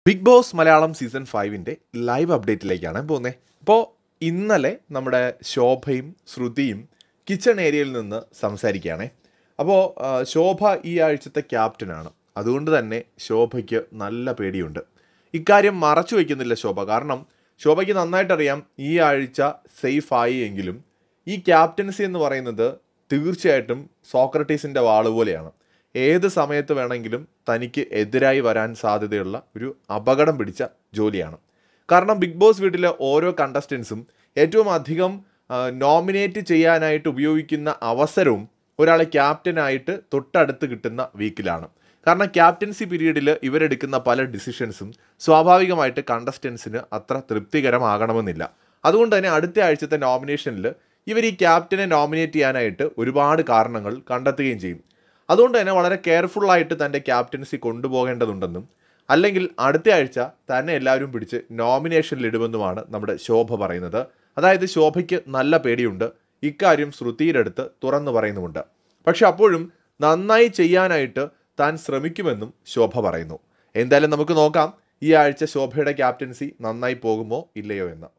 big Boss Malayalam season ഫൈവിൻ്റെ live അപ്ഡേറ്റിലേക്കാണ് പോകുന്നത് ഇപ്പോൾ ഇന്നലെ നമ്മുടെ ശോഭയും ശ്രുതിയും കിച്ചൺ ഏരിയയിൽ നിന്ന് സംസാരിക്കുകയാണേ അപ്പോൾ ആ, ശോഭ ഈ ആഴ്ചത്തെ ക്യാപ്റ്റനാണ് അതുകൊണ്ട് തന്നെ ശോഭയ്ക്ക് നല്ല പേടിയുണ്ട് ഇക്കാര്യം മറച്ചു വയ്ക്കുന്നില്ല ശോഭ കാരണം ശോഭയ്ക്ക് നന്നായിട്ടറിയാം ഈ ആഴ്ച സേഫ് ആയി എങ്കിലും ഈ ക്യാപ്റ്റൻസി എന്ന് പറയുന്നത് തീർച്ചയായിട്ടും സോക്രട്ടീസിൻ്റെ വാള് പോലെയാണ് ഏത് സമയത്ത് വേണമെങ്കിലും തനിക്ക് എതിരായി വരാൻ സാധ്യതയുള്ള ഒരു അപകടം പിടിച്ച ജോലിയാണ് കാരണം ബിഗ് ബോസ് വീട്ടിലെ ഓരോ കണ്ടസ്റ്റൻസും ഏറ്റവും അധികം നോമിനേറ്റ് ചെയ്യാനായിട്ട് ഉപയോഗിക്കുന്ന അവസരവും ഒരാളെ ക്യാപ്റ്റനായിട്ട് തൊട്ടടുത്ത് കിട്ടുന്ന വീക്കിലാണ് കാരണം ക്യാപ്റ്റൻസി പീരീഡിൽ ഇവരെടുക്കുന്ന പല ഡിസിഷൻസും സ്വാഭാവികമായിട്ട് കണ്ടസ്റ്റൻസിന് അത്ര തൃപ്തികരമാകണമെന്നില്ല അതുകൊണ്ട് തന്നെ അടുത്ത ആഴ്ചത്തെ നോമിനേഷനിൽ ഇവർ ഈ ക്യാപ്റ്റനെ നോമിനേറ്റ് ചെയ്യാനായിട്ട് ഒരുപാട് കാരണങ്ങൾ കണ്ടെത്തുകയും ചെയ്യും അതുകൊണ്ട് തന്നെ വളരെ കെയർഫുള്ളായിട്ട് തൻ്റെ ക്യാപ്റ്റൻസി കൊണ്ടുപോകേണ്ടതുണ്ടെന്നും അല്ലെങ്കിൽ അടുത്ത ആഴ്ച തന്നെ എല്ലാവരും പിടിച്ച് നോമിനേഷനിൽ ഇടുമെന്നുമാണ് നമ്മുടെ ശോഭ പറയുന്നത് അതായത് ശോഭയ്ക്ക് നല്ല പേടിയുണ്ട് ഇക്കാര്യം ശ്രുതിയുടെ അടുത്ത് തുറന്നു പറയുന്നുമുണ്ട് പക്ഷെ അപ്പോഴും നന്നായി ചെയ്യാനായിട്ട് താൻ ശ്രമിക്കുമെന്നും ശോഭ പറയുന്നു എന്തായാലും നമുക്ക് നോക്കാം ഈ ആഴ്ച ശോഭയുടെ ക്യാപ്റ്റൻസി നന്നായി പോകുമോ ഇല്ലയോ എന്ന്